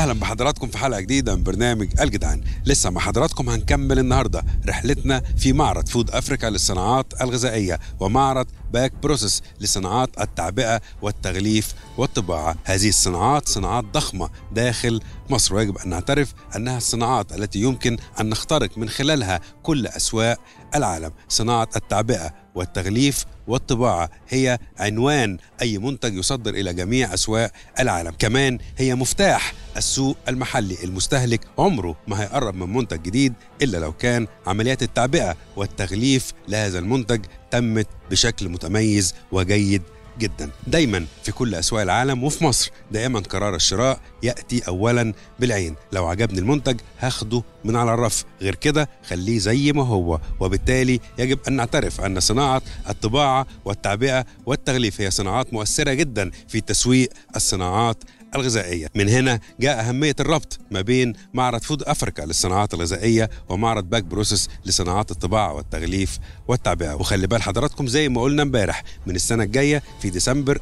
اهلا بحضراتكم في حلقه جديده من برنامج الجدعان لسه مع حضراتكم هنكمل النهارده رحلتنا في معرض فود افريكا للصناعات الغذائيه ومعرض باك بروسيس لصناعات التعبئه والتغليف والطباعه هذه الصناعات صناعات ضخمه داخل مصر ويجب ان نعترف انها الصناعات التي يمكن ان نخترق من خلالها كل اسواق العالم صناعه التعبئه والتغليف والطباعة هي عنوان أي منتج يصدر إلى جميع أسواق العالم كمان هي مفتاح السوق المحلي المستهلك عمره ما هيقرب من منتج جديد إلا لو كان عمليات التعبئة والتغليف لهذا المنتج تمت بشكل متميز وجيد جدا دايما في كل اسواق العالم وفي مصر دائما قرار الشراء ياتي اولا بالعين لو عجبني المنتج هاخده من على الرف غير كده خليه زي ما هو وبالتالي يجب ان نعترف ان صناعه الطباعه والتعبئه والتغليف هي صناعات مؤثره جدا في تسويق الصناعات الغذائية من هنا جاء أهمية الربط ما بين معرض فود أفريكا للصناعات الغذائية ومعرض باك بروسيس لصناعات الطباعة والتغليف والتعبئة وخلي بال حضراتكم زي ما قلنا امبارح من السنة الجاية في ديسمبر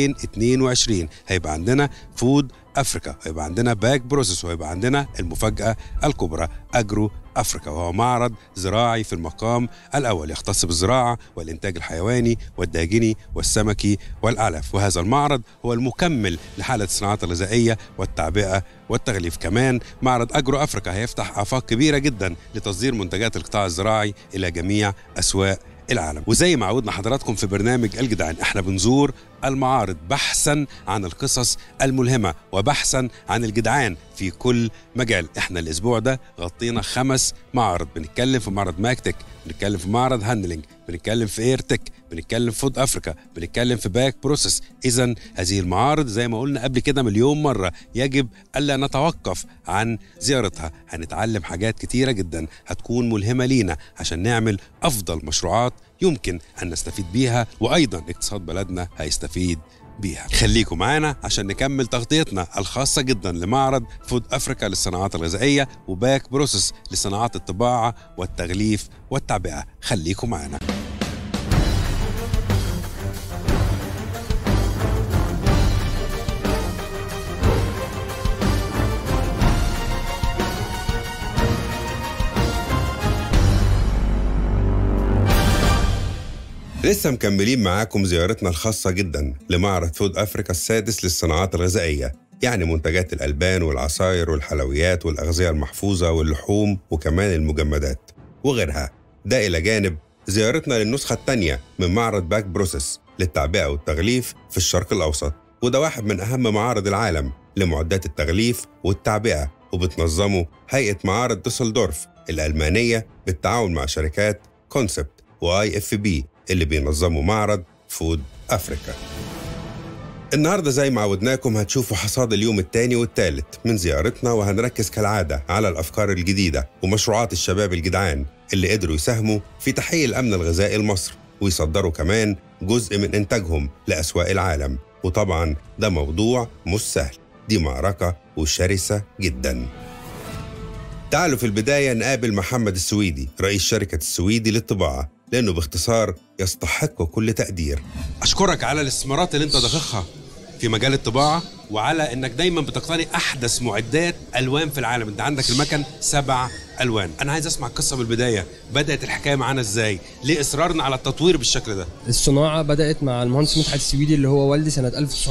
2022 هيبقى عندنا فود افريكا هيبقى عندنا باك بروسيس وهيبقى عندنا المفاجاه الكبرى اجرو افريكا وهو معرض زراعي في المقام الاول يختص بالزراعه والانتاج الحيواني والداجني والسمكي والاعلاف وهذا المعرض هو المكمل لحاله الصناعات الغذائيه والتعبئه والتغليف كمان معرض اجرو افريكا هيفتح افاق كبيره جدا لتصدير منتجات القطاع الزراعي الى جميع اسواق العالم وزي ما عودنا حضراتكم في برنامج الجدعان احنا بنزور المعارض بحثا عن القصص الملهمة وبحثا عن الجدعان في كل مجال احنا الاسبوع ده غطينا خمس معارض بنتكلم في معرض ماكتك بنتكلم في معرض هاندلنج بنتكلم في ايرتك بنتكلم في فود افريكا بنتكلم في باك بروسيس اذا هذه المعارض زي ما قلنا قبل كده مليون مره يجب الا نتوقف عن زيارتها هنتعلم حاجات كتيره جدا هتكون ملهمه لينا عشان نعمل افضل مشروعات يمكن ان نستفيد بيها وايضا اقتصاد بلدنا هيستفيد بيها خليكم معانا عشان نكمل تغطيتنا الخاصة جدا لمعرض فود أفريكا للصناعات الغذائية وباك بروسيس لصناعات الطباعة والتغليف والتعبئة خليكم معانا لسه مكملين معاكم زيارتنا الخاصة جدا لمعرض فود أفريكا السادس للصناعات الغذائية يعني منتجات الألبان والعصاير والحلويات والأغذية المحفوظة واللحوم وكمان المجمدات وغيرها ده إلى جانب زيارتنا للنسخة الثانية من معرض باك بروسيس للتعبئة والتغليف في الشرق الأوسط وده واحد من أهم معارض العالم لمعدات التغليف والتعبئة وبتنظمه هيئة معارض دوسلدورف الألمانية بالتعاون مع شركات كونسبت واي اف بي اللي بينظموا معرض فود افريكا النهارده زي ما عودناكم هتشوفوا حصاد اليوم الثاني والثالث من زيارتنا وهنركز كالعاده على الافكار الجديده ومشروعات الشباب الجدعان اللي قدروا يساهموا في تحقيق الامن الغذائي لمصر ويصدروا كمان جزء من انتاجهم لاسواق العالم وطبعا ده موضوع مش سهل دي معركه وشرسه جدا تعالوا في البدايه نقابل محمد السويدي رئيس شركه السويدي للطباعه لانه باختصار يستحق كل تقدير اشكرك على الاستثمارات اللي انت ضخها في مجال الطباعه وعلى انك دايما بتقتني احدث معدات الوان في العالم انت عندك المكن سبع الوان انا عايز اسمع القصه من البدايه بدات الحكايه معانا ازاي ليه اصرارنا على التطوير بالشكل ده الصناعه بدات مع المهندس مدحت السويدي اللي هو والدي سنه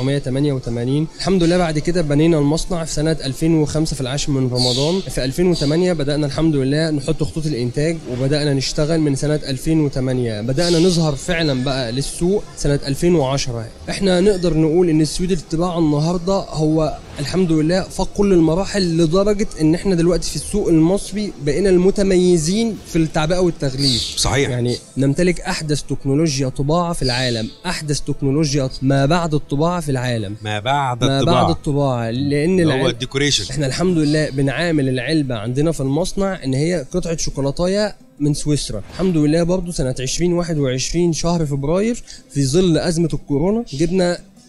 1988 الحمد لله بعد كده بنينا المصنع في سنه 2005 في العاشر من رمضان في 2008 بدانا الحمد لله نحط خطوط الانتاج وبدانا نشتغل من سنه 2008 بدانا نظهر فعلا بقى للسوق سنه 2010 احنا نقدر نقول ان السويدي للطباعه النهارده هو الحمد لله فاق كل المراحل لدرجه ان احنا دلوقتي في السوق المصري بقينا المتميزين في التعبئه والتغليف صحيح يعني نمتلك احدث تكنولوجيا طباعه في العالم احدث تكنولوجيا ما بعد الطباعه في العالم ما بعد ما الطباعه بعد الطباعه لان هو العلب الديكوريشن احنا الحمد لله بنعامل العلبه عندنا في المصنع ان هي قطعه شوكولاتايه من سويسرا الحمد لله برضو سنه 2021 شهر فبراير في ظل ازمه الكورونا جبنا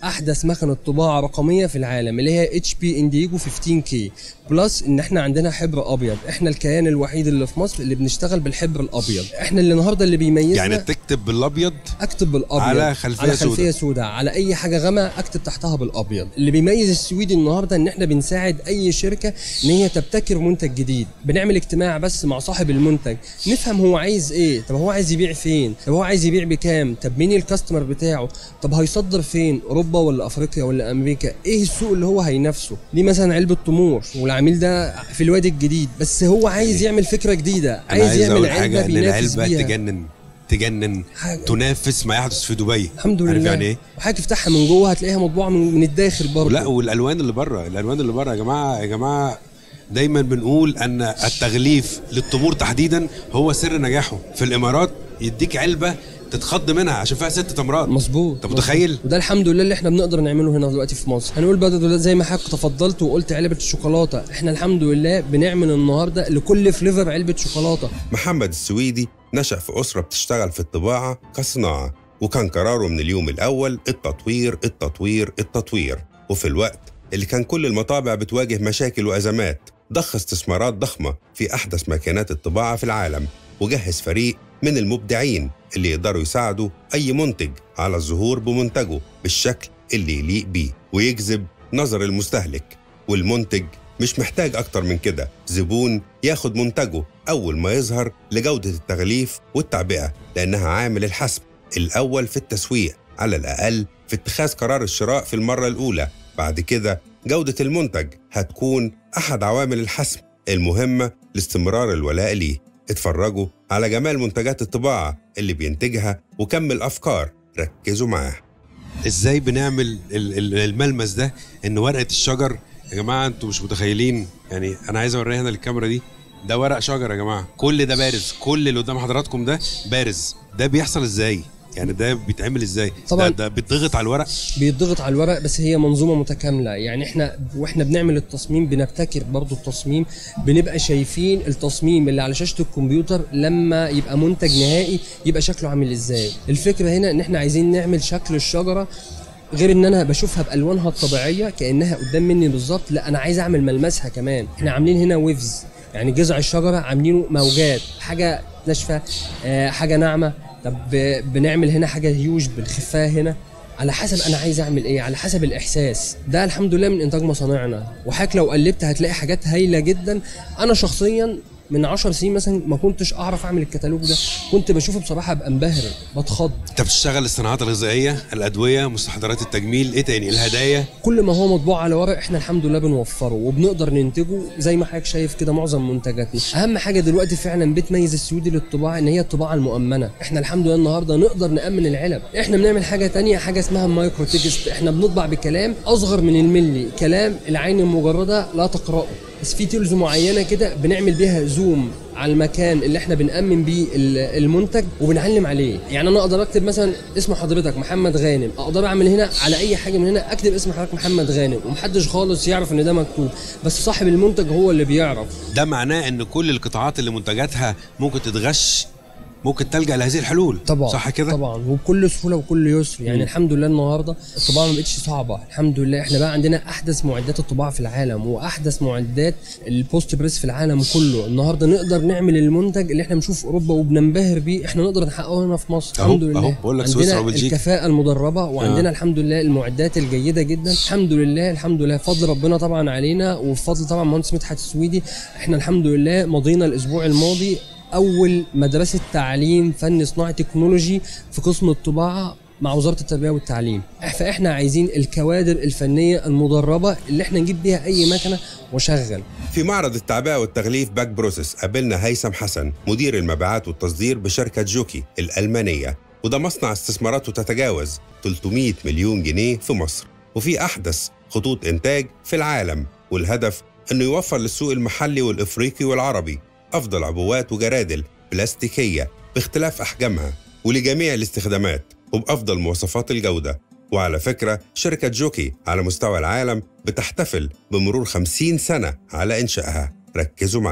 احدث مكنه طباعه رقميه في العالم اللي هي اتش بي انديجو 15 كي بلس ان احنا عندنا حبر ابيض احنا الكيان الوحيد اللي في مصر اللي بنشتغل بالحبر الابيض احنا اللي النهارده اللي بيميزنا يعني تكتب بالابيض اكتب بالابيض على خلفية على سوداء. خلفيه سوداء على اي حاجه غامقه اكتب تحتها بالابيض اللي بيميز السويدي النهارده ان احنا بنساعد اي شركه ان هي تبتكر منتج جديد بنعمل اجتماع بس مع صاحب المنتج نفهم هو عايز ايه طب هو عايز يبيع فين طب هو عايز يبيع بكام طب مين الكاستمر بتاعه طب هيصدر فين اوروبا ولا افريقيا ولا امريكا ايه السوق اللي هو هينافسه دي مثلا علبه تمور والعميل ده في الوادي الجديد بس هو عايز يعمل فكره جديده انا عايز, عايز يعمل اقول علبه حاجه ان بينافس العلبه بيها تجنن تجنن حاجة. تنافس ما يحدث في دبي الحمد عارف لله يعني ايه وحاجه تفتحها من جوه هتلاقيها مطبوعه من, من الداخل برضه لا والالوان اللي بره الالوان اللي بره يا جماعه يا جماعه دايما بنقول ان التغليف للتمور تحديدا هو سر نجاحه في الامارات يديك علبه تتخض منها عشان فيها ست تمرات مظبوط انت متخيل؟ مظبوط. وده الحمد لله اللي احنا بنقدر نعمله هنا دلوقتي في مصر هنقول بقى دلوقتي زي ما حضرتك تفضلت وقلت علبه الشوكولاته احنا الحمد لله بنعمل النهارده لكل فليفر علبه شوكولاته محمد السويدي نشأ في أسرة بتشتغل في الطباعة كصناعة وكان قراره من اليوم الأول التطوير التطوير التطوير وفي الوقت اللي كان كل المطابع بتواجه مشاكل وأزمات ضخ استثمارات ضخمة في أحدث ماكينات الطباعة في العالم وجهز فريق من المبدعين اللي يقدروا يساعدوا أي منتج على الظهور بمنتجه بالشكل اللي يليق بيه ويجذب نظر المستهلك والمنتج مش محتاج أكتر من كده زبون ياخد منتجه أول ما يظهر لجودة التغليف والتعبئة لأنها عامل الحسم الأول في التسويق على الأقل في اتخاذ قرار الشراء في المرة الأولى بعد كده جودة المنتج هتكون أحد عوامل الحسم المهمة لاستمرار الولاء ليه اتفرجوا على جمال منتجات الطباعة اللي بينتجها وكم الأفكار ركزوا معاه ازاي بنعمل ال- ال- الملمس ده ان ورقه الشجر يا جماعه انتوا مش متخيلين يعني انا عايز اوريها هنا للكاميرا دي ده ورق شجر يا جماعه كل ده بارز كل اللي قدام حضراتكم ده بارز ده بيحصل ازاي يعني ده بيتعمل ازاي طبعاً. ده, ده بيتضغط على الورق بيتضغط على الورق بس هي منظومه متكامله يعني احنا واحنا بنعمل التصميم بنبتكر برضو التصميم بنبقى شايفين التصميم اللي على شاشه الكمبيوتر لما يبقى منتج نهائي يبقى شكله عامل ازاي الفكره هنا ان احنا عايزين نعمل شكل الشجره غير ان انا بشوفها بالوانها الطبيعيه كانها قدام مني بالظبط لا انا عايز اعمل ملمسها كمان احنا عاملين هنا ويفز يعني جذع الشجره عاملينه موجات حاجه ناشفه آه، حاجه ناعمه طب ب- بنعمل هنا حاجه هيوج بنخفها هنا على حسب انا عايز اعمل ايه على حسب الاحساس ده الحمد لله من انتاج مصانعنا وحضرتك لو قلبت هتلاقي حاجات هايله جدا انا شخصيا من 10 سنين مثلا ما كنتش اعرف اعمل الكتالوج ده كنت بشوفه بصراحه بنبهر بتخض انت بتشتغل الصناعات الغذائيه الادويه مستحضرات التجميل ايه تاني الهدايا كل ما هو مطبوع على ورق احنا الحمد لله بنوفره وبنقدر ننتجه زي ما حضرتك شايف كده معظم منتجاتنا اهم حاجه دلوقتي فعلا بتميز السويدي للطباعه ان هي الطباعه المؤمنه احنا الحمد لله النهارده نقدر نامن العلب احنا بنعمل حاجه تانية حاجه اسمها مايكرو تكست احنا بنطبع بكلام اصغر من الملي كلام العين المجرده لا تقراه بس في تولز معينه كده بنعمل بيها زوم على المكان اللي احنا بنأمن بيه ال- المنتج وبنعلم عليه يعني انا اقدر اكتب مثلا اسم حضرتك محمد غانم اقدر اعمل هنا على اي حاجه من هنا اكتب اسم حضرتك محمد غانم ومحدش خالص يعرف ان ده مكتوب بس صاحب المنتج هو اللي بيعرف ده معناه ان كل القطاعات اللي منتجاتها ممكن تتغش ممكن تلجا لهذه الحلول طبعا صح كده طبعا وبكل سهوله وكل يسر يعني مم. الحمد لله النهارده الطباعه ما بقتش صعبه الحمد لله احنا بقى عندنا احدث معدات الطباعه في العالم واحدث معدات البوست بريس في العالم كله النهارده نقدر نعمل المنتج اللي احنا بنشوف في اوروبا وبننبهر بيه احنا نقدر نحققه هنا في مصر أهو- الحمد لله أهو بقول لك سويسرا عندنا وبلجيكا. الكفاءه المدربه وعندنا الحمد لله المعدات الجيده جدا الحمد لله الحمد لله فضل ربنا طبعا علينا وفضل طبعا مهندس مدحت السويدي احنا الحمد لله مضينا الاسبوع الماضي اول مدرسه تعليم فن صناعه تكنولوجي في قسم الطباعه مع وزاره التربيه والتعليم فاحنا عايزين الكوادر الفنيه المدربه اللي احنا نجيب بيها اي مكنه وشغل في معرض التعبئة والتغليف باك بروسيس قابلنا هيثم حسن مدير المبيعات والتصدير بشركة جوكي الألمانية وده مصنع استثماراته تتجاوز 300 مليون جنيه في مصر وفي أحدث خطوط إنتاج في العالم والهدف أنه يوفر للسوق المحلي والإفريقي والعربي أفضل عبوات وجرادل بلاستيكية باختلاف أحجامها ولجميع الاستخدامات وبأفضل مواصفات الجودة وعلى فكرة شركة جوكي على مستوى العالم بتحتفل بمرور 50 سنة على إنشائها ركزوا معاه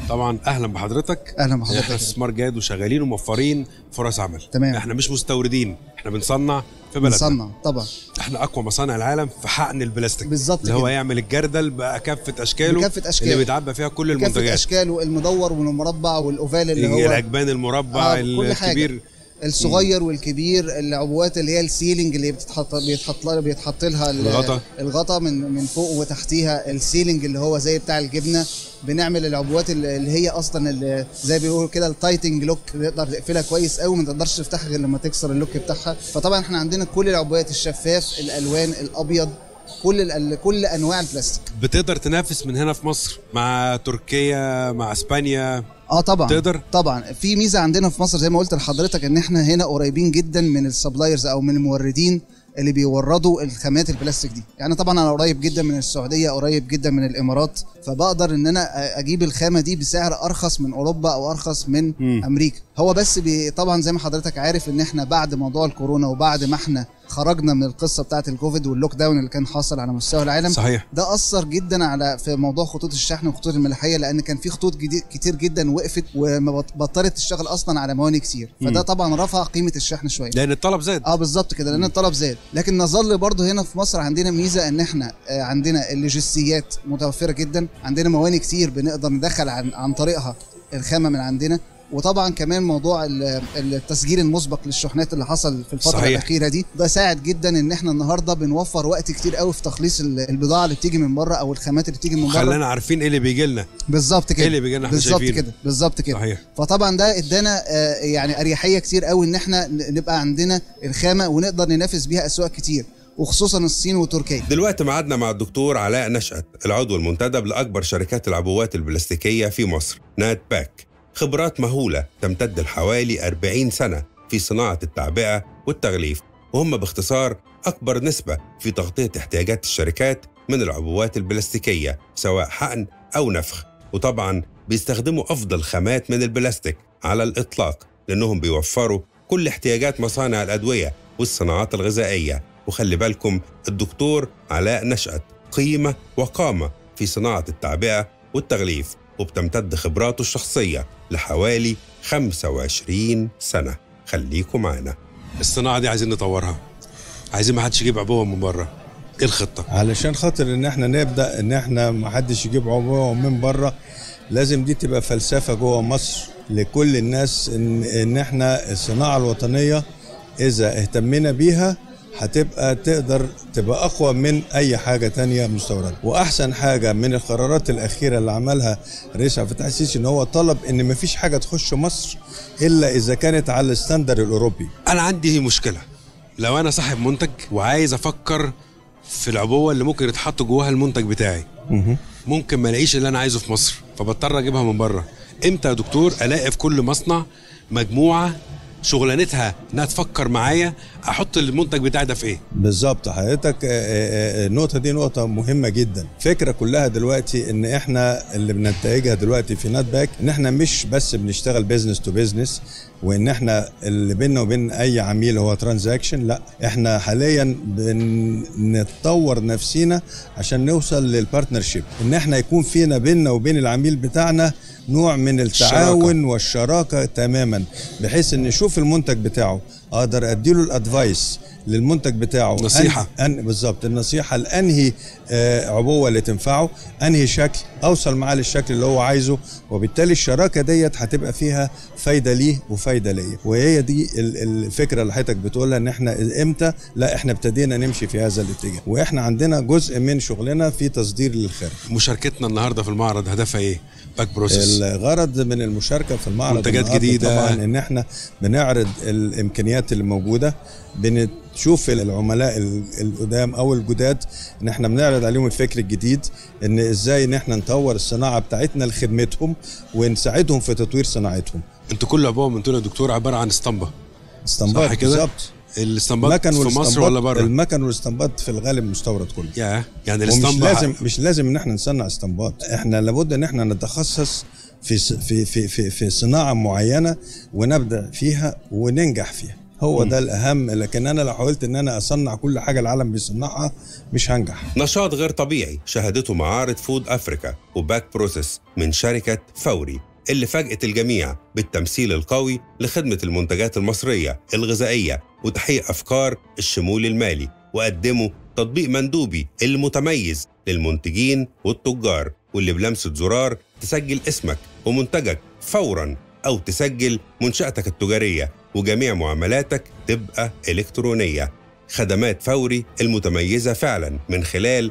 طبعا اهلا بحضرتك اهلا احنا بحضرتك استثمار جاد وشغالين وموفرين فرص عمل تمام. احنا مش مستوردين احنا بنصنع في بلدنا بنصنع طبعا احنا اقوى مصانع العالم في حقن البلاستيك بالظبط اللي هو كده. يعمل الجردل بكافه اشكاله بكافة أشكاله. اللي بيتعبى فيها كل كافة المنتجات اشكاله المدور والمربع والاوفال اللي هو العجبان المربع آه، كل حاجة. الكبير الصغير والكبير العبوات اللي هي السيلينج اللي بتتحط بيتحط لها بيتحط لها ال- الغطا. الغطا من من فوق وتحتيها السيلينج اللي هو زي بتاع الجبنه بنعمل العبوات اللي اللي هي اصلا اللي زي بيقولوا كده التايتنج لوك تقدر تقفلها كويس قوي ما تقدرش تفتحها غير لما تكسر اللوك بتاعها فطبعا احنا عندنا كل العبوات الشفاف الالوان الابيض كل ال- كل انواع البلاستيك بتقدر تنافس من هنا في مصر مع تركيا مع اسبانيا اه طبعا تقدر؟ طبعا في ميزه عندنا في مصر زي ما قلت لحضرتك ان احنا هنا قريبين جدا من السبلايرز او من الموردين اللي بيوردوا الخامات البلاستيك دي يعني طبعا انا قريب جدا من السعوديه قريب جدا من الامارات فبقدر ان انا اجيب الخامه دي بسعر ارخص من اوروبا او ارخص من مم. امريكا هو بس بي طبعا زي ما حضرتك عارف ان احنا بعد موضوع الكورونا وبعد ما احنا خرجنا من القصه بتاعه الكوفيد واللوك داون اللي كان حاصل على مستوى العالم صحيح ده اثر جدا على في موضوع خطوط الشحن وخطوط الملاحيه لان كان في خطوط جديد كتير جدا وقفت وبطلت تشتغل اصلا على موانئ كتير فده مم. طبعا رفع قيمه الشحن شويه لان الطلب زاد اه بالظبط كده لان الطلب زاد لكن نظل برضه هنا في مصر عندنا ميزه ان احنا آه، عندنا اللوجستيات متوفره جدا عندنا موانئ كتير بنقدر ندخل عن, عن طريقها الخامه من عندنا وطبعا كمان موضوع ال- التسجيل المسبق للشحنات اللي حصل في الفتره صحيح. صحيح. الاخيره دي ده ساعد جدا ان احنا النهارده بنوفر وقت كتير قوي في تخليص ال- البضاعه اللي بتيجي من بره او الخامات اللي بتيجي من بره خلانا عارفين ايه اللي بيجي لنا بالظبط كده ايه اللي بيجي لنا احنا بالظبط شايفينه كده بالظبط كده صحيح فطبعا ده ادانا آه، يعني اريحيه كتير قوي ان احنا ن- نبقى عندنا الخامه ونقدر ننافس بيها اسواق كتير وخصوصا الصين وتركيا دلوقتي معادنا مع الدكتور علاء نشأت العضو المنتدب لأكبر شركات العبوات البلاستيكية في مصر نات باك خبرات مهولة تمتد لحوالي 40 سنة في صناعة التعبئة والتغليف وهم باختصار أكبر نسبة في تغطية احتياجات الشركات من العبوات البلاستيكية سواء حقن أو نفخ وطبعا بيستخدموا أفضل خامات من البلاستيك على الإطلاق لأنهم بيوفروا كل احتياجات مصانع الأدوية والصناعات الغذائية وخلي بالكم الدكتور علاء نشأت قيمة وقامة في صناعة التعبئة والتغليف وبتمتد خبراته الشخصية لحوالي 25 سنة خليكم معنا الصناعه دي عايزين نطورها عايزين ما حدش يجيب عبوه من بره ايه الخطه علشان خاطر ان احنا نبدا ان احنا ما حدش يجيب عبوه من بره لازم دي تبقى فلسفه جوه مصر لكل الناس ان ان احنا الصناعه الوطنيه اذا اهتمينا بيها هتبقى تقدر تبقى اقوى من اي حاجه تانية مستورده واحسن حاجه من القرارات الاخيره اللي عملها الرئيس عبد الفتاح السيسي ان هو طلب ان مفيش حاجه تخش مصر الا اذا كانت على الستاندر الاوروبي انا عندي مشكله لو انا صاحب منتج وعايز افكر في العبوه اللي ممكن يتحط جواها المنتج بتاعي ممكن ما الاقيش اللي انا عايزه في مصر فبضطر اجيبها من بره امتى يا دكتور الاقي في كل مصنع مجموعه شغلانتها انها تفكر معايا احط المنتج بتاعي ده في ايه بالظبط حضرتك آه، آه، آه، النقطة دي نقطة مهمة جدا فكرة كلها دلوقتي ان احنا اللي بننتجها دلوقتي في نات باك ان احنا مش بس بنشتغل بيزنس تو بيزنس وان احنا اللي بيننا وبين اي عميل هو ترانزاكشن لا احنا حاليا بنتطور نفسينا عشان نوصل للبارتنرشيب ان احنا يكون فينا بيننا وبين العميل بتاعنا نوع من التعاون والشراكه تماما بحيث ان نشوف المنتج بتاعه اقدر اديله الادفايس للمنتج بتاعه نصيحة. أن... أن... بالظبط النصيحه لانهي آه، عبوه اللي تنفعه انهي شكل اوصل معاه للشكل اللي هو عايزه وبالتالي الشراكه ديت هتبقى فيها فايده ليه وفايده ليا وهي دي ال- الفكره اللي حضرتك بتقولها ان احنا امتى لا احنا ابتدينا نمشي في هذا الاتجاه واحنا عندنا جزء من شغلنا في تصدير للخارج مشاركتنا النهارده في المعرض هدفها ايه باك بروسيس الغرض من المشاركه في المعرض منتجات النهاردة جديدة. طبعا ان احنا بنعرض الامكانيات اللي موجوده بنشوف العملاء ال- القدام او الجداد ان احنا بنعرض عليهم الفكر الجديد ان ازاي ان احنا نطور الصناعه بتاعتنا لخدمتهم ونساعدهم في تطوير صناعتهم انتوا كل عبوه من يا دكتور عباره عن اسطمبه اسطمبات صح كده؟ بالظبط الاسطمبات المكن في مصر والاسطمبات ولا بره المكن والاسطمبات في الغالب مستورد كله يا يعني ومش الاسطمبه لازم مش لازم ان احنا نصنع اسطمبات احنا لابد ان احنا نتخصص في س- في في في, في صناعه معينه ونبدا فيها وننجح فيها هو ده الاهم لكن انا لو حاولت ان انا اصنع كل حاجه العالم بيصنعها مش هنجح نشاط غير طبيعي شهدته معارض فود أفريكا وباك بروسيس من شركة فوري اللي فاجأت الجميع بالتمثيل القوي لخدمة المنتجات المصرية الغذائية وتحقيق أفكار الشمول المالي وقدموا تطبيق مندوبي المتميز للمنتجين والتجار واللي بلمسة زرار تسجل اسمك ومنتجك فورا أو تسجل منشأتك التجارية وجميع معاملاتك تبقى إلكترونية خدمات فوري المتميزة فعلا من خلال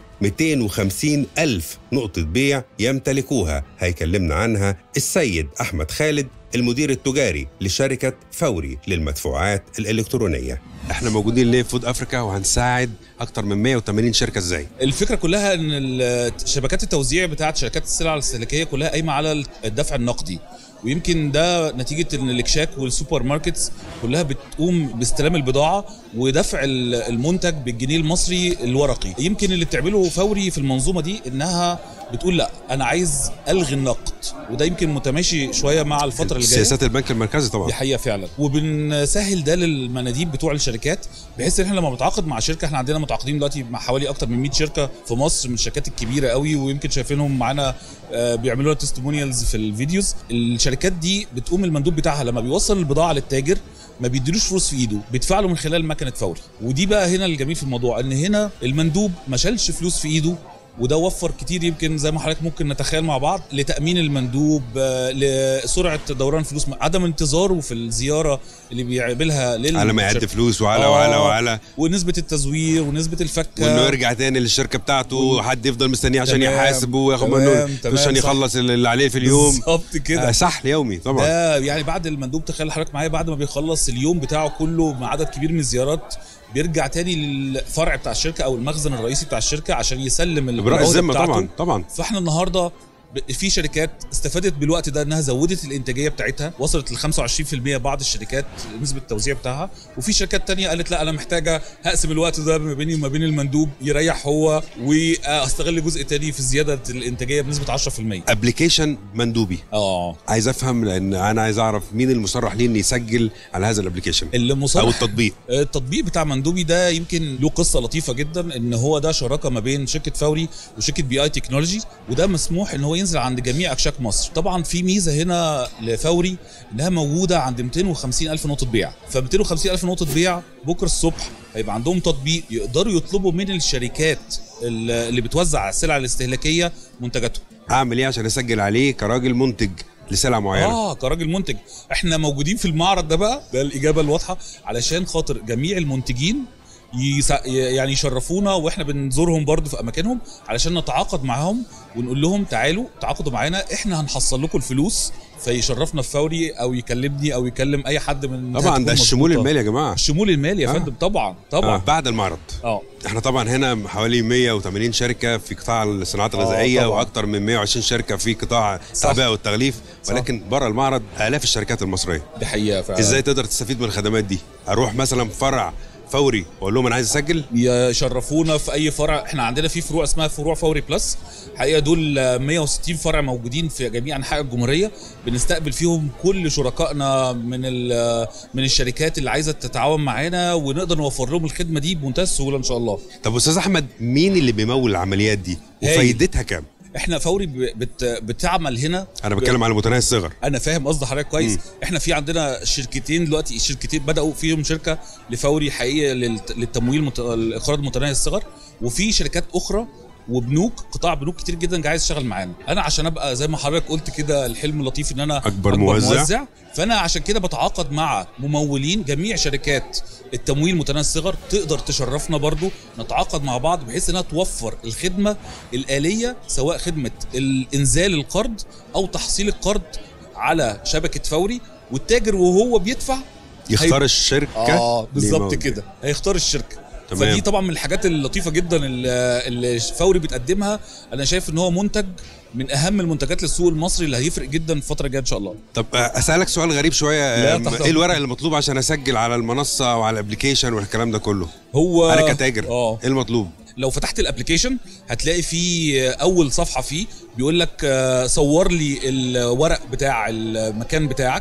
250 ألف نقطة بيع يمتلكوها هيكلمنا عنها السيد أحمد خالد المدير التجاري لشركة فوري للمدفوعات الإلكترونية احنا موجودين ليه في فود افريكا وهنساعد اكتر من 180 شركه ازاي الفكره كلها ان ال- شبكات التوزيع بتاعت شركات السلع الاستهلاكيه كلها قايمه على الدفع النقدي ويمكن ده نتيجه ان الاكشاك والسوبر ماركتس كلها بتقوم باستلام البضاعه ودفع ال- المنتج بالجنيه المصري الورقي يمكن اللي بتعمله فوري في المنظومه دي انها بتقول لا انا عايز الغي النقد وده يمكن متماشي شويه مع الفتره اللي جايه سياسات البنك المركزي طبعا دي حقيقه فعلا وبنسهل ده للمناديب بتوع الشركات بحيث ان احنا لما بنتعاقد مع شركه احنا عندنا متعاقدين دلوقتي مع حوالي اكتر من 100 شركه في مصر من الشركات الكبيره قوي ويمكن شايفينهم معانا آه، بيعملوا لنا تستمونيالز في الفيديوز الشركات دي بتقوم المندوب بتاعها لما بيوصل البضاعه للتاجر ما بيديلوش فلوس في ايده بيدفع له من خلال مكنه فوري ودي بقى هنا الجميل في الموضوع ان هنا المندوب ما شالش فلوس في ايده وده وفر كتير يمكن زي ما حضرتك ممكن نتخيل مع بعض لتامين المندوب آه، لسرعه دوران فلوس عدم انتظاره في الزياره اللي بيعملها لل على ما يعد فلوس وعلى آه. وعلى وعلى ونسبه التزوير ونسبه الفكه وانه يرجع تاني للشركه بتاعته وحد يفضل مستنيه عشان تمام، يحاسب وياخد تمام، منه تمام، عشان صح. يخلص اللي عليه في اليوم بالظبط كده آه سحل يومي طبعا ده يعني بعد المندوب تخيل حضرتك معايا بعد ما بيخلص اليوم بتاعه كله مع عدد كبير من الزيارات بيرجع تاني للفرع بتاع الشركه او المخزن الرئيسي بتاع الشركه عشان يسلم براء العقدة الذمه بتاعته. طبعا طبعا فاحنا النهارده ب- في شركات استفادت بالوقت ده انها زودت الانتاجيه بتاعتها وصلت ل 25% بعض الشركات نسبه التوزيع بتاعها وفي شركات تانية قالت لا انا محتاجه هقسم الوقت ده ما بيني وما بين المندوب يريح هو واستغل جزء تاني في زياده الانتاجيه بنسبه 10% ابلكيشن مندوبي اه عايز افهم لان انا عايز اعرف مين المصرح ليه انه يسجل على هذا الابلكيشن اللي او مصرح التطبيق التطبيق بتاع مندوبي ده يمكن له قصه لطيفه جدا ان هو ده شراكه ما بين شركه فوري وشركه بي اي تكنولوجي وده مسموح ان هو ينزل عند جميع اكشاك مصر طبعا في ميزه هنا لفوري انها موجوده عند 250 الف نقطه بيع ف 250 الف نقطه بيع بكره الصبح هيبقى عندهم تطبيق يقدروا يطلبوا من الشركات اللي بتوزع السلع الاستهلاكيه منتجاتهم اعمل ايه عشان اسجل عليه كراجل منتج لسلعه معينه اه كراجل منتج احنا موجودين في المعرض ده بقى ده الاجابه الواضحه علشان خاطر جميع المنتجين يسا يعني يشرفونا واحنا بنزورهم برضو في اماكنهم علشان نتعاقد معاهم ونقول لهم تعالوا تعاقدوا معانا احنا هنحصل لكم الفلوس فيشرفنا في فوري او يكلمني او يكلم اي حد من طبعا تكون ده الشمول مظبوطة. المالي يا جماعه الشمول المالي يا آه. فندم طبعا آه. طبعا بعد المعرض اه احنا طبعا هنا حوالي 180 شركه في قطاع الصناعات آه، الغذائيه طبعاً. واكثر من 120 شركه في قطاع التعبئه والتغليف صح. ولكن بره المعرض الاف الشركات المصريه دي حقيقه فعلا ازاي تقدر تستفيد من الخدمات دي اروح مثلا فرع فوري واقول لهم انا عايز اسجل يشرفونا في اي فرع احنا عندنا في فروع اسمها فروع فوري بلس حقيقه دول آه، 160 فرع موجودين في جميع انحاء الجمهوريه بنستقبل فيهم كل شركائنا من ال- من الشركات اللي عايزه تتعاون معانا ونقدر نوفر لهم الخدمه دي بمنتهى السهوله ان شاء الله طب استاذ احمد مين اللي بيمول العمليات دي هايل. وفايدتها كام احنا فوري ب- بت بتعمل هنا انا بتكلم على متناهي الصغر انا فاهم قصد حضرتك كويس مم. احنا في عندنا شركتين دلوقتي الشركتين بداوا فيهم شركه لفوري حقيقيه للت- للتمويل مت... الاقراض متناهي الصغر وفي شركات اخرى وبنوك قطاع بنوك كتير جدا عايز يشتغل معانا انا عشان ابقى زي ما حضرتك قلت كده الحلم اللطيف ان انا أكبر موزع. فانا عشان كده بتعاقد مع ممولين جميع شركات التمويل متناهي الصغر تقدر تشرفنا برضو نتعاقد مع بعض بحيث انها توفر الخدمه الاليه سواء خدمه الانزال القرض او تحصيل القرض على شبكه فوري والتاجر وهو بيدفع يختار هي- الشركه اه بالظبط لموجود. كده هيختار الشركه تمام. فدي طبعا من الحاجات اللطيفه جدا اللي اللي فوري بتقدمها انا شايف ان هو منتج من اهم المنتجات للسوق المصري اللي هيفرق جدا الفتره الجايه ان شاء الله طب آه، اسالك سؤال غريب شويه لا، آه، تحت ايه أمرك. الورق اللي مطلوب عشان اسجل على المنصه وعلى الابلكيشن والكلام ده كله هو انا كتاجر اه ايه المطلوب لو فتحت الابلكيشن هتلاقي في اول صفحه فيه بيقول لك آه، صور لي الورق بتاع المكان بتاعك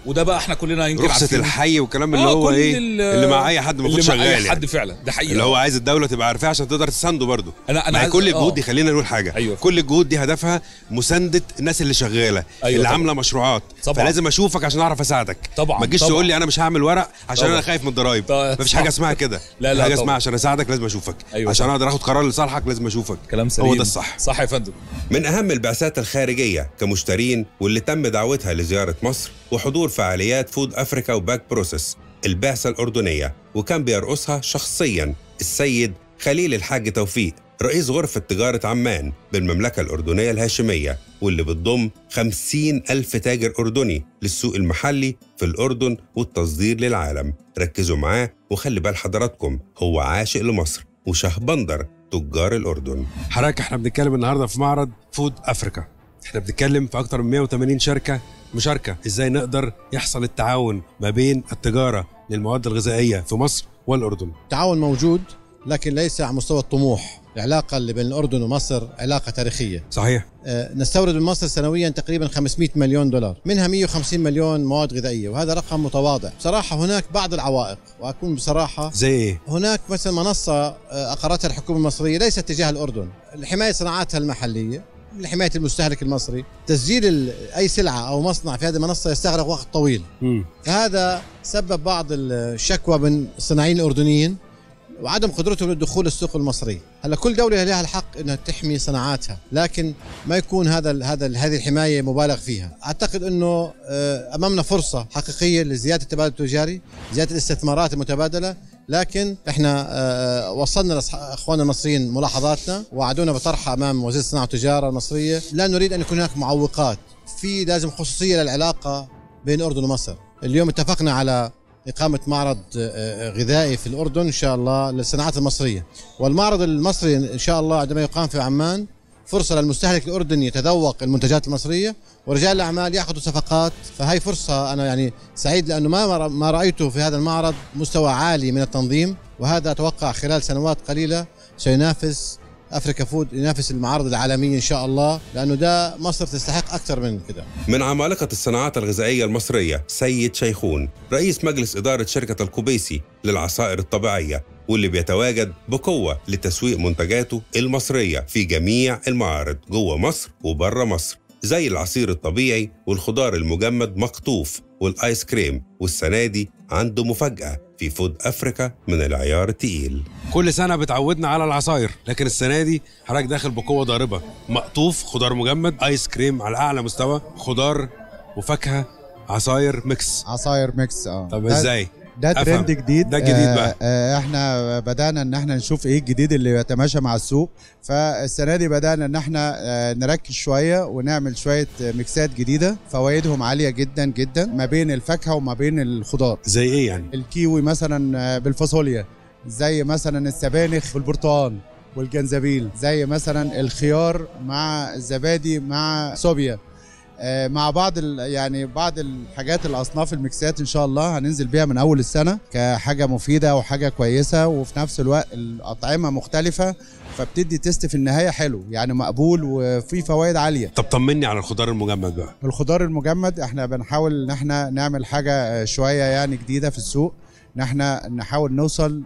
وده بقى احنا كلنا يمكن رخصه عارفينه. الحي والكلام اللي آه، هو كل ايه ال- اللي مع اي حد المفروض اللي مع شغال اي حد يعني فعلا ده حقيقي اللي هو عايز الدوله تبقى عارفاه عشان تقدر تسانده برضه انا انا ما هي عايز- كل آه. الجهود دي خلينا نقول حاجه أيوة. كل الجهود دي هدفها مسانده الناس اللي شغاله أيوة اللي طبعا. عامله مشروعات طبعا. فلازم اشوفك عشان اعرف اساعدك طبعا، ما تجيش طبعا. تقول لي انا مش هعمل ورق عشان طبعا. انا خايف من الضرايب طبعا. مفيش حاجه اسمها كده لا، لا، حاجه طبعا. اسمها عشان اساعدك لازم اشوفك أيوة عشان طبعا. اقدر اخد قرار لصالحك لازم اشوفك كلام سليم هو ده الصح صح يا فندم من أهم البعثات الخارجية كمشترين واللي تم دعوتها لزيارة مصر وحضور فعاليات فود أفريكا وباك بروسيس البعثة الأردنية وكان بيرقصها شخصيا السيد خليل الحاج توفيق رئيس غرفة تجارة عمان بالمملكة الأردنية الهاشمية واللي بتضم 50 ألف تاجر أردني للسوق المحلي في الأردن والتصدير للعالم ركزوا معاه وخلي بال حضراتكم هو عاشق لمصر وشهبندر تجار الأردن حضرتك احنا بنتكلم النهارده في معرض فود افريكا احنا بنتكلم في اكتر من 180 شركه مشاركه ازاي نقدر يحصل التعاون ما بين التجاره للمواد الغذائيه في مصر والاردن التعاون موجود لكن ليس على مستوى الطموح العلاقة اللي بين الأردن ومصر علاقة تاريخية صحيح آه، نستورد من مصر سنويا تقريبا 500 مليون دولار منها 150 مليون مواد غذائية وهذا رقم متواضع بصراحة هناك بعض العوائق وأكون بصراحة زي ايه هناك مثلا منصة آه، أقرتها الحكومة المصرية ليست تجاه الأردن لحماية صناعاتها المحلية لحماية المستهلك المصري تسجيل ال- أي سلعة أو مصنع في هذه المنصة يستغرق وقت طويل مم. فهذا سبب بعض الشكوى من الصناعيين الاردنيين وعدم قدرتهم للدخول السوق المصري هلا كل دوله لها الحق انها تحمي صناعاتها لكن ما يكون هذا ال هذا ال هذه الحمايه مبالغ فيها اعتقد انه آه، امامنا فرصه حقيقيه لزياده التبادل التجاري زياده الاستثمارات المتبادله لكن احنا آه، وصلنا لاخواننا المصريين ملاحظاتنا وعدونا بطرحها امام وزير الصناعه والتجاره المصريه لا نريد ان يكون هناك معوقات في لازم خصوصيه للعلاقه بين الاردن ومصر اليوم اتفقنا على إقامة معرض آه، غذائي في الأردن إن شاء الله للصناعات المصرية والمعرض المصري إن شاء الله عندما يقام في عمان فرصة للمستهلك الأردني يتذوق المنتجات المصرية ورجال الأعمال يأخذوا صفقات فهي فرصة أنا يعني سعيد لأنه ما ما رأيته في هذا المعرض مستوى عالي من التنظيم وهذا أتوقع خلال سنوات قليلة سينافس افريكا فود ينافس المعارض العالميه ان شاء الله لانه ده مصر تستحق اكثر من كده من عمالقة الصناعات الغذائية المصرية سيد شيخون رئيس مجلس إدارة شركة القبيسي للعصائر الطبيعية واللي بيتواجد بقوة لتسويق منتجاته المصرية في جميع المعارض جوه مصر وبره مصر زي العصير الطبيعي والخضار المجمد مقطوف والآيس كريم والسنة دي عنده مفاجأة في فود أفريكا من العيار التقيل كل سنه بتعودنا على العصاير لكن السنه دي حضرتك داخل بقوه ضاربه مقطوف خضار مجمد ايس كريم على اعلى مستوى خضار وفاكهه عصاير ميكس عصاير ميكس اه طب ده- ازاي ده أفهم. ترند جديد ده الجديد آه، بقى. آه احنا بدانا ان احنا نشوف ايه الجديد اللي يتماشى مع السوق فالسنه دي بدانا ان احنا آه، نركز شويه ونعمل شويه آه، ميكسات جديده فوائدهم عاليه جدا جدا ما بين الفاكهه وما بين الخضار زي ايه يعني الكيوي مثلا آه، بالفاصوليا زي مثلا السبانخ بالبرتقال والجنزبيل زي مثلا الخيار مع الزبادي مع صوبيا آه، مع بعض ال- يعني بعض الحاجات الاصناف الميكسات ان شاء الله هننزل بيها من اول السنه كحاجه مفيده وحاجه كويسه وفي نفس الوقت الاطعمه مختلفه فبتدي تيست في النهايه حلو يعني مقبول وفي فوائد عاليه طب طمني على الخضار المجمد بقى الخضار المجمد احنا بنحاول ان احنا نعمل حاجه آه، شويه يعني جديده في السوق ان احنا نحاول نوصل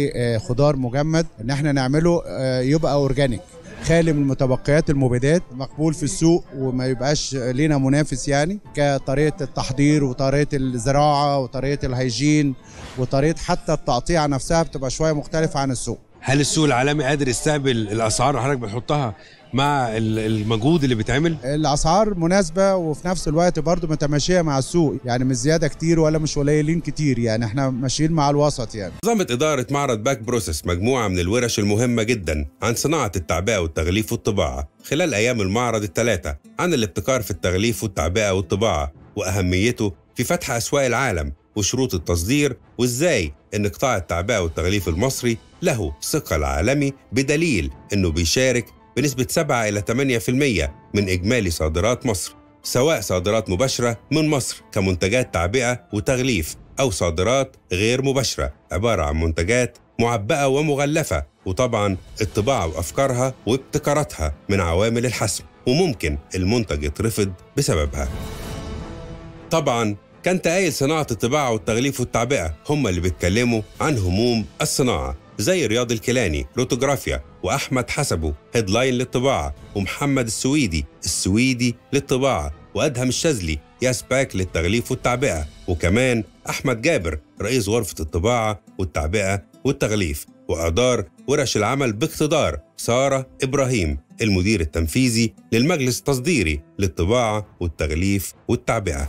لخضار مجمد ان احنا نعمله آه، يبقى اورجانيك خالي من متبقيات المبيدات مقبول في السوق وما يبقاش لينا منافس يعني كطريقه التحضير وطريقه الزراعه وطريقه الهيجين وطريقه حتى التقطيع نفسها بتبقى شويه مختلفه عن السوق هل السوق العالمي قادر يستقبل الاسعار اللي حضرتك بتحطها مع ال- المجهود اللي بيتعمل الاسعار مناسبه وفي نفس الوقت برضو متماشيه مع السوق يعني مش زياده كتير ولا مش قليلين كتير يعني احنا ماشيين مع الوسط يعني نظمت إدارة معرض باك بروسيس مجموعة من الورش المهمة جدا عن صناعة التعبئة والتغليف والطباعة خلال أيام المعرض الثلاثة عن الابتكار في التغليف والتعبئة والطباعة وأهميته في فتح أسواق العالم وشروط التصدير وإزاي إن قطاع التعبئة والتغليف المصري له ثقل عالمي بدليل إنه بيشارك بنسبة 7 إلى 8% من إجمالي صادرات مصر سواء صادرات مباشرة من مصر كمنتجات تعبئة وتغليف أو صادرات غير مباشرة عبارة عن منتجات معبأة ومغلفة وطبعا الطباعة وأفكارها وابتكاراتها من عوامل الحسم وممكن المنتج يترفض بسببها طبعا كان تقايل صناعة الطباعة والتغليف والتعبئة هم اللي بيتكلموا عن هموم الصناعة زي رياض الكيلاني روتوغرافيا وأحمد حسبه هيدلاين للطباعة ومحمد السويدي السويدي للطباعة وأدهم الشاذلي ياسباك للتغليف والتعبئة وكمان أحمد جابر رئيس غرفة الطباعة والتعبئة والتغليف وأدار ورش العمل باقتدار سارة إبراهيم المدير التنفيذي للمجلس التصديري للطباعة والتغليف والتعبئة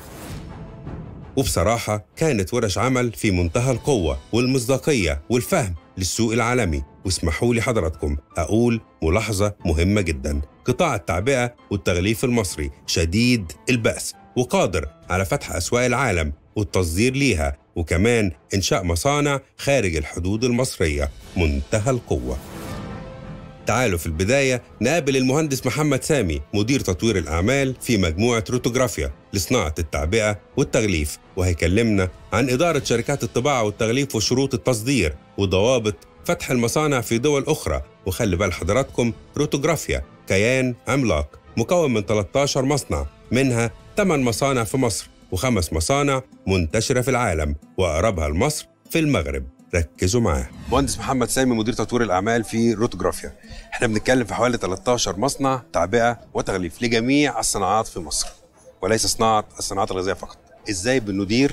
وبصراحة كانت ورش عمل في منتهى القوة والمصداقية والفهم للسوق العالمي واسمحوا لي حضراتكم أقول ملاحظة مهمة جدا قطاع التعبئة والتغليف المصري شديد البأس وقادر على فتح أسواق العالم والتصدير ليها وكمان إنشاء مصانع خارج الحدود المصرية منتهى القوة تعالوا في البداية نقابل المهندس محمد سامي مدير تطوير الأعمال في مجموعة روتوغرافيا لصناعة التعبئة والتغليف وهيكلمنا عن إدارة شركات الطباعة والتغليف وشروط التصدير وضوابط فتح المصانع في دول أخرى وخلي بال حضراتكم روتوغرافيا كيان عملاق مكون من 13 مصنع منها 8 مصانع في مصر وخمس مصانع منتشرة في العالم وأقربها لمصر في المغرب ركزوا معاه مهندس محمد سامي مدير تطوير الاعمال في روتوغرافيا احنا بنتكلم في حوالي 13 مصنع تعبئه وتغليف لجميع الصناعات في مصر وليس صناعه الصناعات الغذائيه فقط ازاي بندير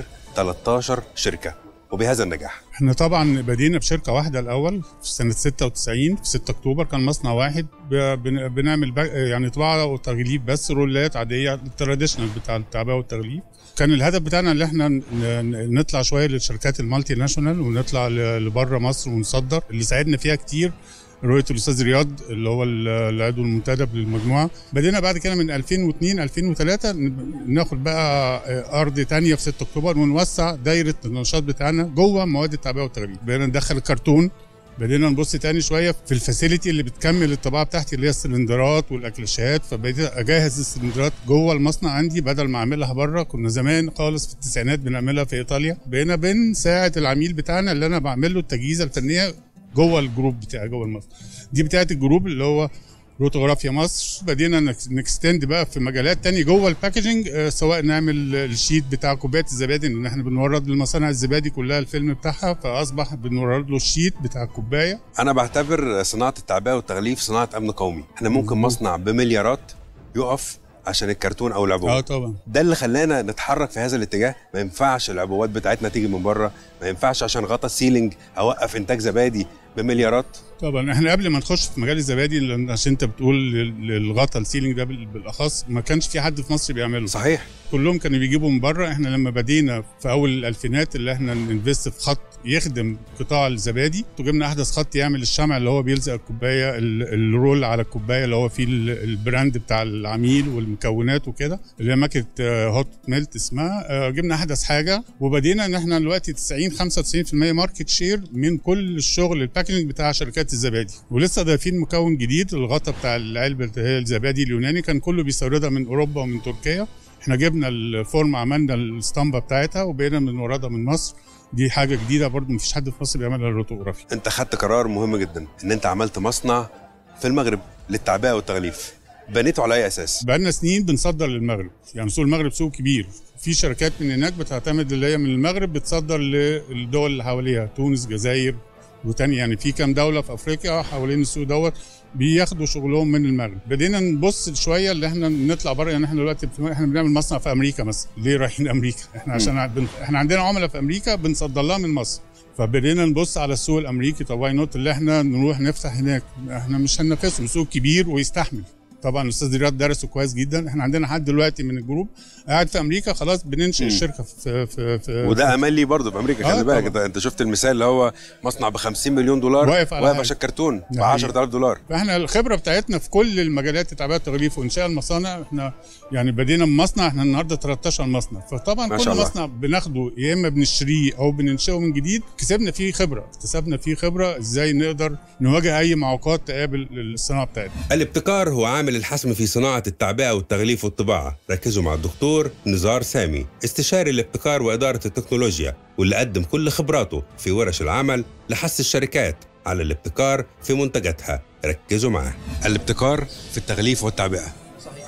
13 شركه وبهذا النجاح احنا طبعا بدينا بشركه واحده الاول في سنه 96 في 6 اكتوبر كان مصنع واحد ب- بن- بنعمل ب- يعني طباعه وتغليف بس رولات عاديه التراديشنال بتاع التعبئه والتغليف كان الهدف بتاعنا ان احنا ن- ن- نطلع شويه للشركات المالتي ناشونال ونطلع ل- لبره مصر ونصدر اللي ساعدنا فيها كتير رؤيه الاستاذ رياض اللي هو ال- العضو المنتدب للمجموعه بدينا بعد كده من 2002 2003 ن- ناخد بقى ارض تانية في 6 اكتوبر ونوسع دايره النشاط بتاعنا جوه مواد التعبئه والتغليف بدينا ندخل الكرتون بدينا نبص تاني شويه في الفاسيلتي اللي بتكمل الطباعه بتاعتي اللي هي السلندرات والاكلاشات فبقيت اجهز السلندرات جوه المصنع عندي بدل ما اعملها بره كنا زمان خالص في التسعينات بنعملها في ايطاليا بقينا بنساعد العميل بتاعنا اللي انا بعمل له التجهيزه الفنيه جوه الجروب بتاعي جوه المصنع دي بتاعت الجروب اللي هو روتوغرافيا مصر بدينا نكس- نكستند بقى في مجالات تانية جوه الباكجينج آه، سواء نعمل الشيت بتاع كوبايات الزبادي ان احنا بنورد للمصانع الزبادي كلها الفيلم بتاعها فاصبح بنورد له الشيت بتاع الكوبايه انا بعتبر صناعه التعبئه والتغليف صناعه امن قومي احنا ممكن مصنع بمليارات يقف عشان الكرتون او اه العبوات طبعا ده اللي خلانا نتحرك في هذا الاتجاه ما ينفعش العبوات بتاعتنا تيجي من بره ما ينفعش عشان غطا السيلينج اوقف انتاج زبادي بمليارات طبعا احنا قبل ما نخش في مجال الزبادي لأن عشان انت بتقول لل- للغطا السيلينج ده بال- بالاخص ما كانش في حد في مصر بيعمله صحيح كلهم كانوا بيجيبوا من بره احنا لما بدينا في اول الالفينات اللي احنا ننفست في خط يخدم قطاع الزبادي وجبنا احدث خط يعمل الشمع اللي هو بيلزق الكوبايه ال- الرول على الكوبايه اللي هو فيه ال- البراند بتاع العميل والمكونات وكده اللي هي ماكينه آه، هوت ميلت اسمها آه، جبنا احدث حاجه وبدينا ان احنا دلوقتي 90 95% ماركت شير من كل الشغل الباكجينج بتاع شركات الزبادي ولسه ضايفين مكون جديد الغطا بتاع العلبه اللي هي الزبادي اليوناني كان كله بيستوردها من اوروبا ومن تركيا احنا جبنا الفورم عملنا الاسطمبه بتاعتها وبقينا بنوردها من مصر دي حاجه جديده برضو مفيش حد في مصر بيعملها الروتوغرافي انت خدت قرار مهم جدا ان انت عملت مصنع في المغرب للتعبئه والتغليف بنيته على اي اساس بقالنا سنين بنصدر للمغرب يعني سوق المغرب سوق كبير في شركات من هناك بتعتمد اللي هي من المغرب بتصدر للدول اللي حواليها تونس جزائر وتاني يعني في كام دوله في افريقيا حوالين السوق دوت بياخدوا شغلهم من المغرب بدينا نبص شويه اللي احنا نطلع بره يعني احنا دلوقتي بت- احنا بنعمل مصنع في امريكا مثلا ليه رايحين امريكا احنا عشان عن- احنا عندنا عملاء في امريكا بنصدر لها من مصر فبدينا نبص على السوق الامريكي طب واي نوت اللي احنا نروح نفتح هناك احنا مش هننافسهم سوق كبير ويستحمل طبعا الاستاذ رياض درسه كويس جدا احنا عندنا حد دلوقتي من الجروب قاعد في امريكا خلاص بننشئ الشركه في في في وده امل لي برضه في امريكا آه خلي بالك طبعاً. انت انت شفت المثال اللي هو مصنع ب 50 مليون دولار واقف على واقف حاجة. عشان كرتون ب ده حقيقي. 10000 دولار فاحنا الخبره بتاعتنا في كل المجالات التعبئه التغليف وانشاء المصانع احنا يعني بدينا من مصنع احنا النهارده 13 مصنع فطبعا ما كل شاء الله. مصنع بناخده يا اما بنشتريه او بننشئه من جديد كسبنا فيه خبره اكتسبنا فيه خبره ازاي نقدر نواجه اي معوقات تقابل الصناعه بتاعتنا الابتكار هو عامل الحسم في صناعة التعبئة والتغليف والطباعة ركزوا مع الدكتور نزار سامي استشاري الابتكار وإدارة التكنولوجيا واللي قدم كل خبراته في ورش العمل لحث الشركات على الابتكار في منتجاتها ركزوا معاه الابتكار في التغليف والتعبئه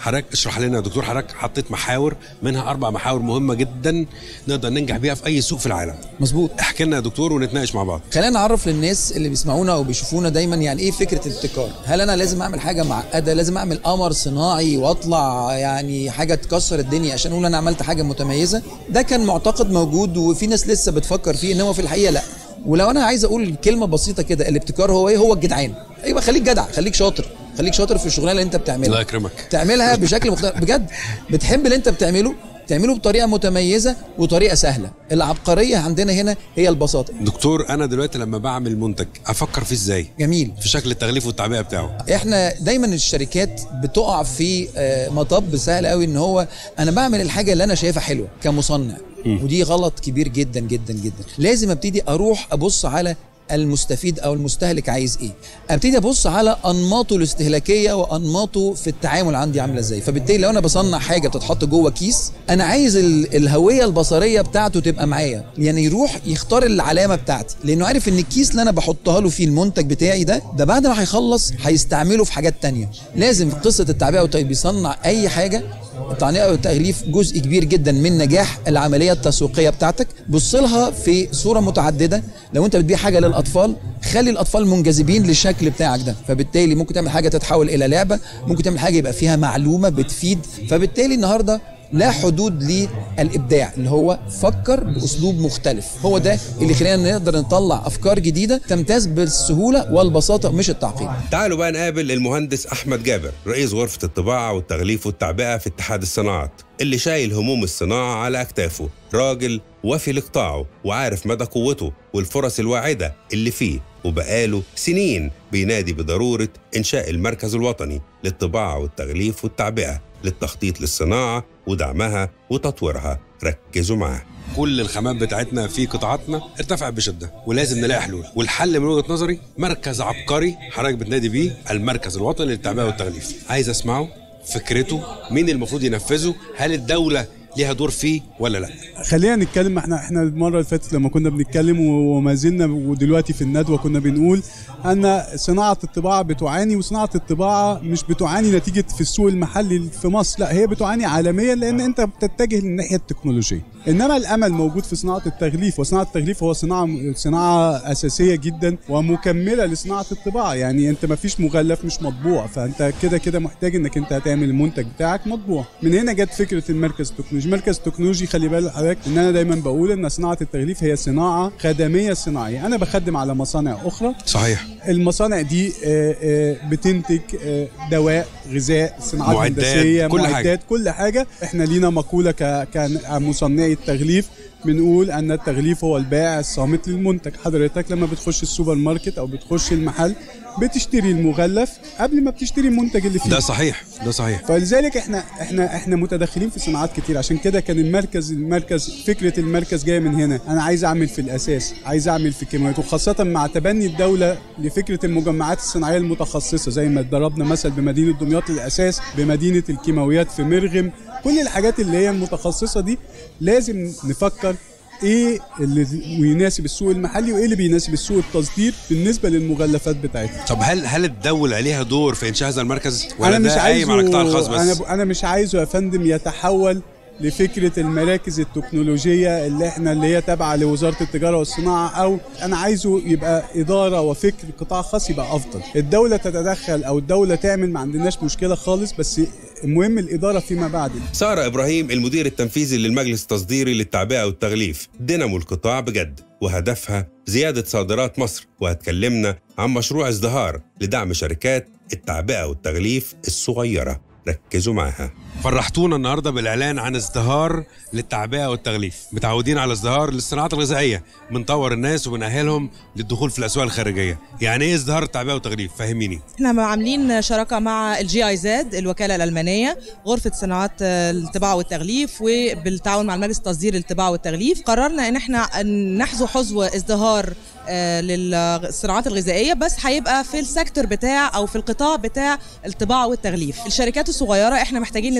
حضرتك اشرح لنا يا دكتور حضرتك حطيت محاور منها اربع محاور مهمه جدا نقدر ننجح بيها في اي سوق في العالم مظبوط احكي لنا يا دكتور ونتناقش مع بعض خلينا نعرف للناس اللي بيسمعونا او بيشوفونا دايما يعني ايه فكره الابتكار هل انا لازم اعمل حاجه معقده لازم اعمل قمر صناعي واطلع يعني حاجه تكسر الدنيا عشان اقول انا عملت حاجه متميزه ده كان معتقد موجود وفي ناس لسه بتفكر فيه انما في الحقيقه لا ولو انا عايز اقول كلمه بسيطه كده الابتكار هو ايه هو الجدعان يبقى خليك جدع خليك شاطر خليك شاطر في الشغلانه اللي انت بتعملها الله يكرمك تعملها بشكل مختلف بجد بتحب اللي انت بتعمله تعمله بطريقه متميزه وطريقه سهله العبقريه عندنا هنا هي البساطه دكتور انا دلوقتي لما بعمل منتج افكر فيه ازاي جميل في شكل التغليف والتعبئه بتاعه احنا دايما الشركات بتقع في آه، مطب سهل قوي ان هو انا بعمل الحاجه اللي انا شايفها حلوه كمصنع ودي غلط كبير جدا جدا جدا لازم ابتدي اروح ابص على المستفيد او المستهلك عايز ايه ابتدي ابص على انماطه الاستهلاكيه وانماطه في التعامل عندي عامله ازاي فبالتالي لو انا بصنع حاجه بتتحط جوه كيس انا عايز ال- الهويه البصريه بتاعته تبقى معايا يعني يروح يختار العلامه بتاعتي لانه عارف ان الكيس اللي انا بحطها له فيه المنتج بتاعي ده ده بعد ما هيخلص هيستعمله في حاجات تانية لازم قصه التعبئه والتغليف بيصنع اي حاجه التعليق والتغليف جزء كبير جدا من نجاح العمليه التسويقيه بتاعتك بص لها في صوره متعدده لو انت بتبيع حاجه للاطفال خلي الاطفال منجذبين للشكل بتاعك ده فبالتالي ممكن تعمل حاجه تتحول الى لعبه ممكن تعمل حاجه يبقى فيها معلومه بتفيد فبالتالي النهارده لا حدود للابداع اللي هو فكر باسلوب مختلف هو ده اللي خلينا نقدر نطلع افكار جديده تمتاز بالسهوله والبساطه مش التعقيد تعالوا بقى نقابل المهندس أحمد جابر رئيس غرفة الطباعة والتغليف والتعبئة في اتحاد الصناعات اللي شايل هموم الصناعة على أكتافه راجل وفي لقطاعه وعارف مدى قوته والفرص الواعدة اللي فيه وبقاله سنين بينادي بضرورة إنشاء المركز الوطني للطباعة والتغليف والتعبئة للتخطيط للصناعة ودعمها وتطويرها ركزوا معاه كل الخامات بتاعتنا في قطاعاتنا ارتفعت بشده ولازم نلاقي حلول والحل من وجهه نظري مركز عبقري حضرتك بتنادي بيه المركز الوطني للتعبئه والتغليف عايز اسمعه فكرته مين المفروض ينفذه هل الدوله ليها دور فيه ولا لا خلينا نتكلم احنا احنا المره اللي فاتت لما كنا بنتكلم و- وما زلنا ودلوقتي في الندوه كنا بنقول ان صناعه الطباعه بتعاني وصناعه الطباعه مش بتعاني نتيجه في السوق المحلي في مصر لا هي بتعاني عالميا لان انت بتتجه للناحيه التكنولوجيه انما الامل موجود في صناعه التغليف وصناعه التغليف هو صناعه صناعه اساسيه جدا ومكمله لصناعه الطباعه يعني انت ما فيش مغلف مش مطبوع فانت كده كده محتاج انك انت هتعمل المنتج بتاعك مطبوع من هنا جت فكره المركز التكنولوجي المركز التكنولوجي خلي بالك حضرتك ان انا دايما بقول ان صناعه التغليف هي صناعه خدميه صناعيه انا بخدم على مصانع اخرى صحيح المصانع دي آه، آه، بتنتج آه، دواء غذاء صناعات معدات، هندسيه كل حاجة. معدات كل حاجه احنا لينا مقوله ك- كمصنعي التغليف بنقول ان التغليف هو البائع الصامت للمنتج حضرتك لما بتخش السوبر ماركت او بتخش المحل بتشتري المغلف قبل ما بتشتري المنتج اللي فيه ده صحيح ده صحيح فلذلك احنا احنا احنا متدخلين في صناعات كتير عشان كده كان المركز المركز فكره المركز جايه من هنا انا عايز اعمل في الاساس عايز اعمل في الكيماويات وخاصه مع تبني الدوله لفكره المجمعات الصناعيه المتخصصه زي ما ضربنا مثل بمدينه دمياط للاساس بمدينه الكيماويات في مرغم كل الحاجات اللي هي المتخصصه دي لازم نفكر ايه اللي يناسب السوق المحلي وايه اللي بيناسب السوق التصدير بالنسبه للمغلفات بتاعتنا طب هل هل الدوله ليها دور في انشاء هذا المركز ولا انا مش ده قايم على القطاع الخاص عايزه بس انا انا مش عايزه يا فندم يتحول لفكره المراكز التكنولوجيه اللي احنا اللي هي تابعه لوزاره التجاره والصناعه او انا عايزه يبقى اداره وفكر قطاع خاص يبقى افضل الدوله تتدخل او الدوله تعمل ما عندناش مشكله خالص بس المهم الاداره فيما بعد سارة إبراهيم المدير التنفيذي للمجلس التصديري للتعبئة والتغليف دينامو القطاع بجد وهدفها زيادة صادرات مصر وهتكلمنا عن مشروع ازدهار لدعم شركات التعبئة والتغليف الصغيرة ركزوا معاها فرحتونا النهارده بالاعلان عن ازدهار للتعبئه والتغليف متعودين على ازدهار للصناعات الغذائيه بنطور الناس وبنأهلهم للدخول في الاسواق الخارجيه يعني ايه ازدهار التعبئه والتغليف فهميني احنا عاملين شراكه مع الجي اي زد الوكاله الالمانيه غرفه صناعات الطباعه والتغليف وبالتعاون مع المجلس التصدير للطباعه والتغليف قررنا ان احنا نحظو حظو ازدهار آه، للصناعات الغذائيه بس هيبقى في السيكتور بتاع او في القطاع بتاع الطباعه والتغليف الشركات الصغيره احنا محتاجين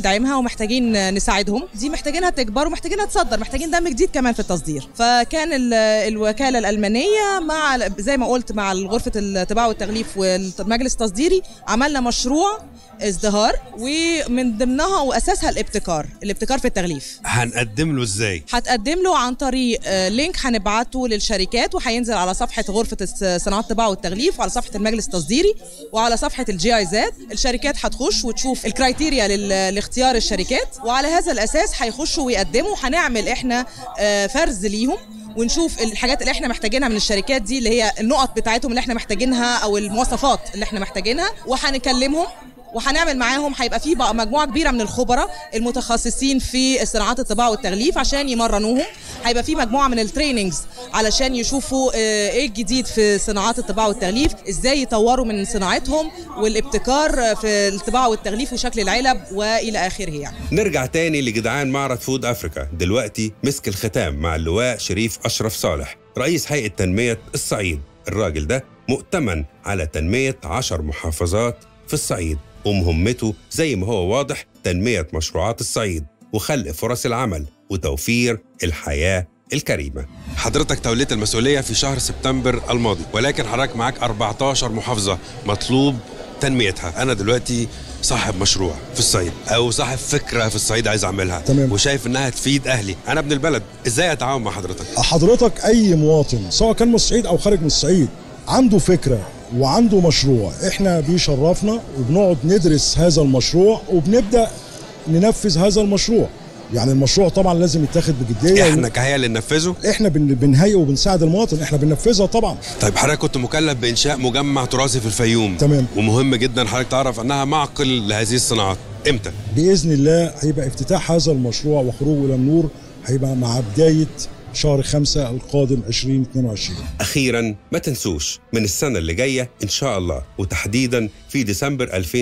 ندعمها ومحتاجين نساعدهم دي محتاجينها تكبر ومحتاجينها تصدر محتاجين دم جديد كمان في التصدير فكان ال- الوكاله الالمانيه مع زي ما قلت مع غرفه الطباعه والتغليف والمجلس التصديري عملنا مشروع ازدهار ومن ضمنها واساسها الابتكار الابتكار في التغليف هنقدم له ازاي هتقدم له عن طريق آه، لينك هنبعته للشركات وهينزل على صفحه غرفه الس- صناعه الطباعه والتغليف وعلى صفحه المجلس التصديري وعلى صفحه الجي اي زاد الشركات هتخش وتشوف الكرايتيريا لل- لاختيار الشركات وعلى هذا الاساس هيخشوا ويقدموا هنعمل احنا آه، فرز ليهم ونشوف الحاجات اللي احنا محتاجينها من الشركات دي اللي هي النقط بتاعتهم اللي احنا محتاجينها او المواصفات اللي احنا محتاجينها وهنكلمهم وهنعمل معاهم هيبقى في بقى مجموعه كبيره من الخبراء المتخصصين في صناعات الطباعه والتغليف عشان يمرنوهم هيبقى في مجموعه من التريننجز علشان يشوفوا آه، ايه الجديد في صناعات الطباعه والتغليف ازاي يطوروا من صناعتهم والابتكار آه، في الطباعه والتغليف وشكل العلب والى اخره يعني نرجع تاني لجدعان معرض فود أفريكا دلوقتي مسك الختام مع اللواء شريف أشرف صالح رئيس هيئة تنمية الصعيد الراجل ده مؤتمن على تنمية عشر محافظات في الصعيد ومهمته زي ما هو واضح تنمية مشروعات الصعيد وخلق فرص العمل وتوفير الحياة الكريمة حضرتك توليت المسؤوليه في شهر سبتمبر الماضي ولكن حضرتك معاك 14 محافظه مطلوب تنميتها انا دلوقتي صاحب مشروع في الصعيد او صاحب فكره في الصعيد عايز اعملها تمام. وشايف انها تفيد اهلي انا ابن البلد ازاي اتعاون مع حضرتك حضرتك اي مواطن سواء كان من الصعيد او خارج من الصعيد عنده فكره وعنده مشروع احنا بيشرفنا وبنقعد ندرس هذا المشروع وبنبدا ننفذ هذا المشروع يعني المشروع طبعا لازم يتاخد بجديه احنا كهيئه اللي ننفذه احنا بن- بنهيئ وبنساعد المواطن احنا بننفذها طبعا طيب حضرتك كنت مكلف بانشاء مجمع تراثي في الفيوم تمام. ومهم جدا حضرتك تعرف انها معقل لهذه الصناعات امتى باذن الله هيبقى افتتاح هذا المشروع وخروجه الى النور هيبقى مع بدايه شهر خمسة القادم 2022 أخيرا ما تنسوش من السنة اللي جاية إن شاء الله وتحديدا في ديسمبر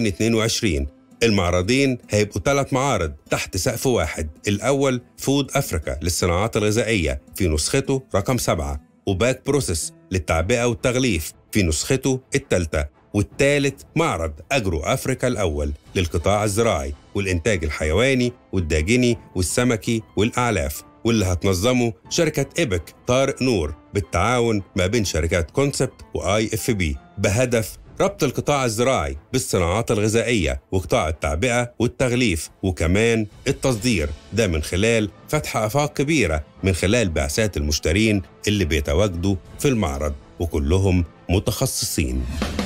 2022 المعرضين هيبقوا ثلاث معارض تحت سقف واحد الأول فود أفريكا للصناعات الغذائية في نسخته رقم سبعة وباك بروسيس للتعبئة والتغليف في نسخته الثالثة والثالث معرض أجرو أفريكا الأول للقطاع الزراعي والإنتاج الحيواني والداجني والسمكي والأعلاف واللي هتنظمه شركة إيبك طارق نور بالتعاون ما بين شركات كونسبت وآي اف بي بهدف ربط القطاع الزراعي بالصناعات الغذائية وقطاع التعبئة والتغليف وكمان التصدير ده من خلال فتح آفاق كبيرة من خلال بعثات المشترين اللي بيتواجدوا في المعرض وكلهم متخصصين